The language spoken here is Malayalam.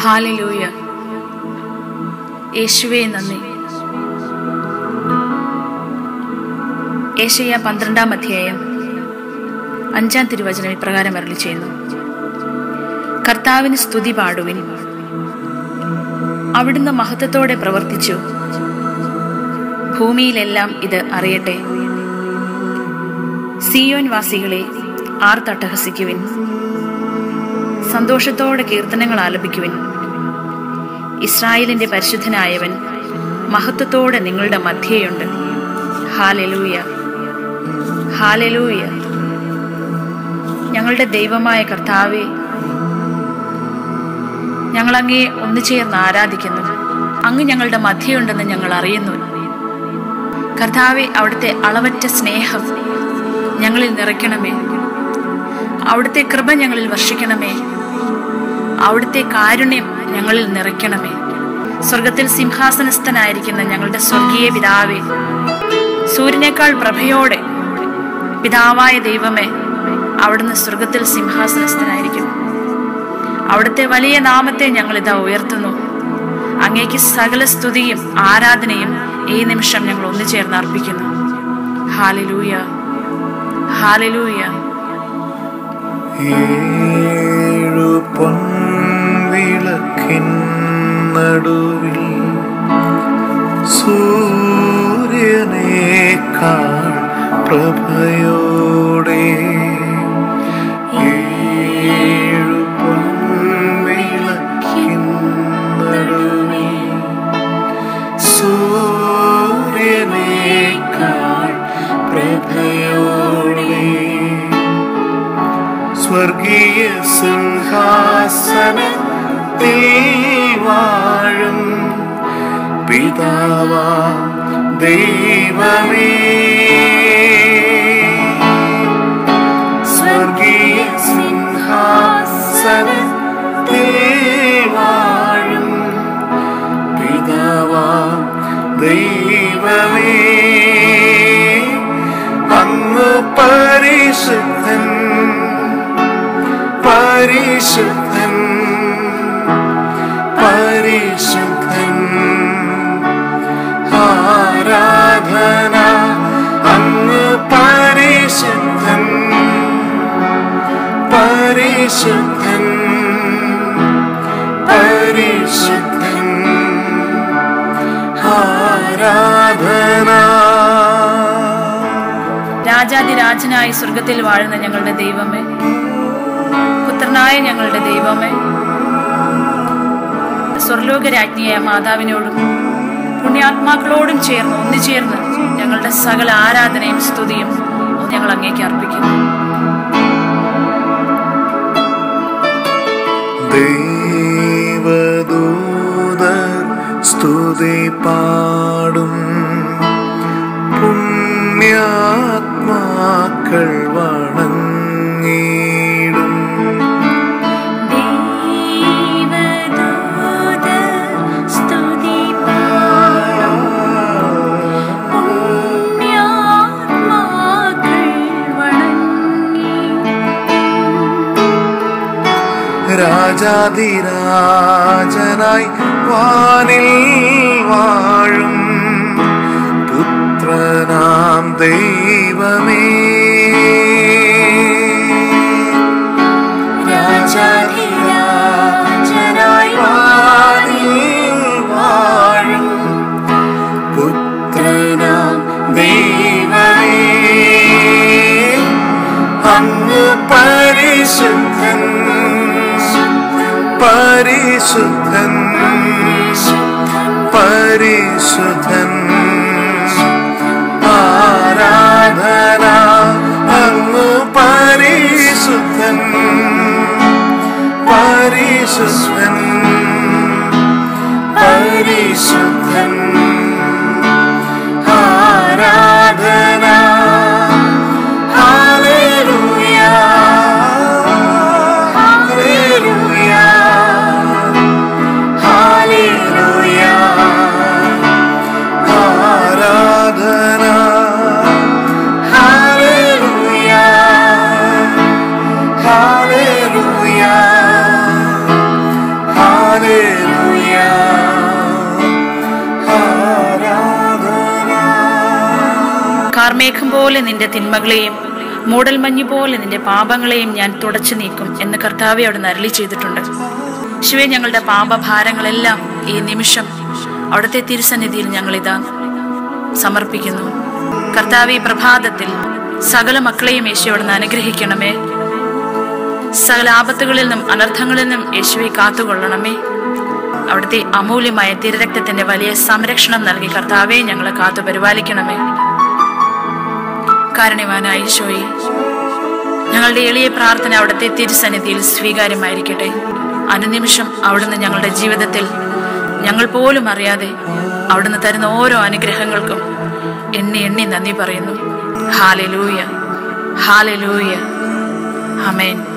ഹാലലൂയ യേശുവേ നന്ദി ഏഷ്യ പന്ത്രണ്ടാം അധ്യായം അഞ്ചാം തിരുവചനം ഇപ്രകാരം അരളി ചെയ്യുന്നു കർത്താവിന് സ്തുതി പാടുവിൻ അവിടുന്ന് മഹത്വത്തോടെ പ്രവർത്തിച്ചു ഭൂമിയിലെല്ലാം ഇത് അറിയട്ടെ സിയോൻ വാസികളെ ആർ തട്ടഹസിക്കുവിൻ സന്തോഷത്തോടെ കീർത്തനങ്ങൾ ആലപിക്കുവിൻ ഇസ്രായേലിന്റെ പരിശുദ്ധനായവൻ മഹത്വത്തോടെ നിങ്ങളുടെ മധ്യേയുണ്ട് ഹാലെലൂയ ഹാലെലൂയ ഞങ്ങളുടെ ദൈവമായ കർത്താവെ ഞങ്ങൾ അങ്ങേ ഒന്നു ചേർന്ന് ആരാധിക്കുന്നു അങ്ങ് ഞങ്ങളുടെ മധ്യയുണ്ടെന്ന് ഞങ്ങൾ അറിയുന്നു കർത്താവെ അവിടുത്തെ അളവറ്റ സ്നേഹം ഞങ്ങളിൽ നിറയ്ക്കണമേ അവിടുത്തെ കൃപ ഞങ്ങളിൽ വർഷിക്കണമേ അവിടുത്തെ കാരുണ്യം ഞങ്ങളിൽ നിറയ്ക്കണമേ സ്വർഗത്തിൽ സിംഹാസനസ്ഥനായിരിക്കുന്ന ഞങ്ങളുടെ സ്വർഗീയ പിതാവേ സൂര്യനേക്കാൾ പ്രഭയോടെ പിതാവായ ദൈവമേ അവിടുന്ന് സ്വർഗത്തിൽ സിംഹാസനസ്ഥനായിരിക്കും അവിടുത്തെ വലിയ നാമത്തെ ഞങ്ങൾ ഇതാ ഉയർത്തുന്നു അങ്ങേക്ക് സകല സ്തുതിയും ആരാധനയും ഈ നിമിഷം ഞങ്ങൾ ഒന്നു ചേർന്ന് അർപ്പിക്കുന്നു ഹാലിലൂയ ഹാലിലൂയ ഏഴു പൊൻവിളക്കിൻ നടുവിൽ സൂര്യനേക്കാൾ പ്രഭയോടെ ഏഴു പൊൻവിളക്കിൻ നടുവിൽ സൂര്യനേക്കാൾ പ്രഭയോടെ സ്വർഗീയ സിംഹാസനത്തിൽ വാഴും പിതാവാ ദൈവമേ സ്വർഗീയ സിംഹാസനത്തിൽ വാഴും പിതാവാ ദൈവമേ അങ്ങ് പരിശുദ്ധൻ പരിശുദ്ധൻ പരിശുദ്ധൻ ആരാധന അങ്ങ് പരിശുദ്ധൻ പരിശുദ്ധൻ പരിശുദ്ധൻ ആരാധന രാജാതിരാജനായി സ്വർഗത്തിൽ വാഴുന്ന ഞങ്ങളുടെ ദൈവമേ പുത്രനായ ഞങ്ങളുടെ ദൈവമേ സ്വർലോകരാജ്ഞിയായ മാതാവിനോടും പുണ്യാത്മാക്കളോടും ചേർന്ന് ഒന്നുചേർന്ന് ഞങ്ങളുടെ സകല ആരാധനയും സ്തുതിയും ഞങ്ങൾ അങ്ങേക്ക് അർപ്പിക്കുന്നു ദേവദൂതർ സ്തുതി പാടും പുണ്യാത്മാക്കൾ വണങ്ങിടും രാജാതിരാജനായി വാനിൽ വാഴും പുത്രനാം ദൈവമേ രാജാതിരാജനായി വാനിൽ വാഴും പുത്രനാം ദൈവമേ അങ്ങ് പരിശുദ്ധൻ പരിശുദ്ധൻ പരിശുദ്ധൻ ആരാധന അങ്ങ് പരിശുദ്ധൻ പരിശുദ്ധൻ പരിശുദ്ധൻ ആരാധന ഹല്ലേലൂയ ഹല്ലേലൂയ ഹല്ലേലൂയ കാർമേഘം പോലെ നിന്റെ തിന്മകളെയും മൂടൽമഞ്ഞ് പോലെ നിന്റെ പാപങ്ങളെയും ഞാൻ തുടച്ചു നീക്കും എന്ന് കർത്താവെ അവിടുന്ന് അരളി ചെയ്തിട്ടുണ്ട് ശിവേ ഞങ്ങളുടെ പാപഭാരങ്ങളെല്ലാം ഈ നിമിഷം അവിടുത്തെ തിരുസന്നിധിയിൽ ഞങ്ങളിതാ സമർപ്പിക്കുന്നു കർത്താവ് ഈ പ്രഭാതത്തിൽ സകല മക്കളെയും യേശു അവിടുന്ന് അനുഗ്രഹിക്കണമേ സകല ആപത്തുകളിൽ നിന്നും അനർത്ഥങ്ങളിൽ നിന്നും യേശുവെ കാത്തുകൊള്ളണമേ അവിടുത്തെ അമൂല്യമായ തിരരക്തത്തിന്റെ വലിയ സംരക്ഷണം നൽകി കർത്താവെ ഞങ്ങളെ കാത്തു പരിപാലിക്കണമേ കാരണവാനായ ഈശോയെ ഞങ്ങളുടെ എളിയ പ്രാർത്ഥന അവിടുത്തെ തിരുസന്നിധിയിൽ സ്വീകാര്യമായിരിക്കട്ടെ അനുനിമിഷം അവിടുന്ന് ഞങ്ങളുടെ ജീവിതത്തിൽ ഞങ്ങൾ പോലും അറിയാതെ അവിടുന്ന് തരുന്ന ഓരോ അനുഗ്രഹങ്ങൾക്കും എണ്ണി എണ്ണി നന്ദി പറയുന്നു ഹാലലൂയ ഹാലലൂയ അമേൻ